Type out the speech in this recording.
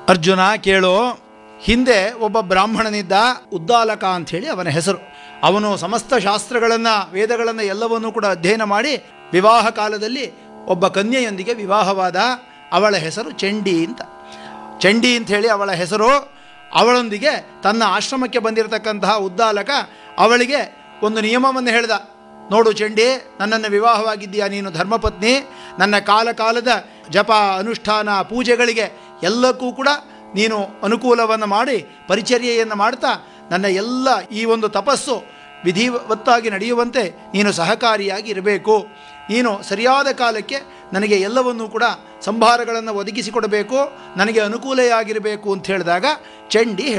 ಅರ್ಜುನ ಕೇಳು ಹಿಂದೆ ಒಬ್ಬ ಬ್ರಾಹ್ಮಣನಿದ್ದ ಉದ್ದಾಲಕ ಅಂಥೇಳಿ ಅವನ ಹೆಸರು ಅವನು ಸಮಸ್ತ ಶಾಸ್ತ್ರಗಳನ್ನು ವೇದಗಳನ್ನು ಎಲ್ಲವನ್ನೂ ಕೂಡ ಅಧ್ಯಯನ ಮಾಡಿ ವಿವಾಹ ಕಾಲದಲ್ಲಿ ಒಬ್ಬ ಕನ್ಯೆಯೊಂದಿಗೆ ವಿವಾಹವಾದ ಅವಳ ಹೆಸರು ಚಂಡಿ ಅಂತ ಚಂಡಿ ಅಂತ ಹೇಳಿ ಅವಳ ಹೆಸರು ಅವಳೊಂದಿಗೆ ತನ್ನ ಆಶ್ರಮಕ್ಕೆ ಬಂದಿರತಕ್ಕಂತಹ ಉದ್ದಾಲಕ ಅವಳಿಗೆ ಒಂದು ನಿಯಮವನ್ನು ಹೇಳ್ದ ನೋಡು ಚಂಡಿ ನನ್ನನ್ನು ವಿವಾಹವಾಗಿದ್ದೀಯಾ ನೀನು ಧರ್ಮಪತ್ನಿ ನನ್ನ ಕಾಲ ಕಾಲದ ಜಪ ಅನುಷ್ಠಾನ ಪೂಜೆಗಳಿಗೆ ಎಲ್ಲಕ್ಕೂ ಕೂಡ ನೀನು ಅನುಕೂಲವನ್ನು ಮಾಡಿ ಪರಿಚರ್ಯೆಯನ್ನು ಮಾಡ್ತಾ ನನ್ನ ಎಲ್ಲ ಈ ಒಂದು ತಪಸ್ಸು ವಿಧಿವತ್ತಾಗಿ ನಡೆಯುವಂತೆ ನೀನು ಸಹಕಾರಿಯಾಗಿ ಇರಬೇಕು ನೀನು ಸರಿಯಾದ ಕಾಲಕ್ಕೆ ನನಗೆ ಎಲ್ಲವನ್ನೂ ಕೂಡ ಸಂಭಾರಗಳನ್ನು ಒದಗಿಸಿಕೊಡಬೇಕು ನನಗೆ ಅನುಕೂಲೆಯಾಗಿರಬೇಕು ಅಂತ ಹೇಳಿದಾಗ ಚಂಡಿ